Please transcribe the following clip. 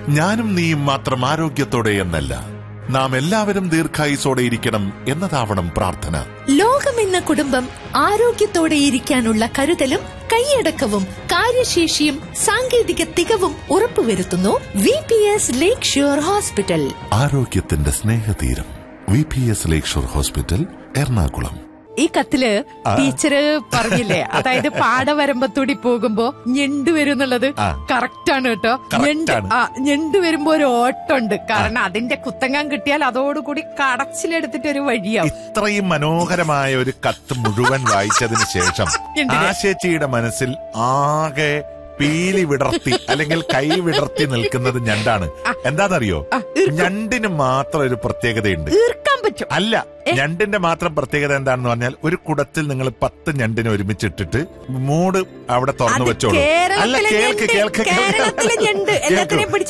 ഞാനും നീയും മാത്രം ആരോഗ്യത്തോടെ എന്നല്ല നാം എല്ലാവരും ദീർഘായുസോടെ ഇരിക്കണം എന്നതാവണം പ്രാർത്ഥന ലോകമെന്ന കുടുംബം ആരോഗ്യത്തോടെ ഇരിക്കാനുള്ള കരുതലും കൈയടക്കവും കാര്യശേഷിയും സാങ്കേതിക തികവും ഉറപ്പുവരുത്തുന്നു V P S Lakeshore hospital ആരോഗ്യത്തിന്റെ സ്നേഹതീരം V P S Lakeshore hospital Ernakulam ഈ കത്തില് ടീച്ചറ് പറഞ്ഞില്ലേ അതായത് പാടവരമ്പത്തൂടി പോകുമ്പോ ഞെണ്ട് വരും എന്നുള്ളത് ആ. കറക്റ്റ് ആണ് കേട്ടോ Correct ഞെണ്ട് ആണ്. ആ ഞെണ്ട് വരുമ്പോ ഒരു ഓട്ടമുണ്ട് കാരണം അതിന്റെ കുത്തങ്ങാൻ കിട്ടിയാൽ അതോടുകൂടി കടച്ചിലെടുത്തിട്ട് ഒരു വഴിയാവും ഇത്രയും മനോഹരമായ ഒരു കത്ത് മുഴുവൻ വായിച്ചതിന് ശേഷം എന്തിന്? ആശേച്ചിയുടെ മനസ്സിൽ ആകെ പീലി വിടർത്തി അല്ലെങ്കിൽ കൈ വിടർത്തി നിൽക്കുന്നത് ഞണ്ടാണ് എന്താണെന്നറിയോ ഞണ്ടിന് മാത്രം ഒരു പ്രത്യേകതയുണ്ട് തീർക്കാൻ പറ്റും അല്ല ഞണ്ടിന്റെ മാത്രം പ്രത്യേകത എന്താണെന്ന് പറഞ്ഞാൽ ഒരു കുടത്തിൽ നിങ്ങൾ പത്ത് ഞണ്ടിനെ ഒരുമിച്ചിട്ടിട്ട് മൂട് അവിടെ തുറന്നു അത് വെച്ചോളൂ അല്ല കേരളത്തിലെ കേൾക്ക് ഞണ്ട്, കേൾക്ക് കേരളത്തിലെ ഞണ്ട് എല്ലാത്തിനെയും കേൾക്കൂ.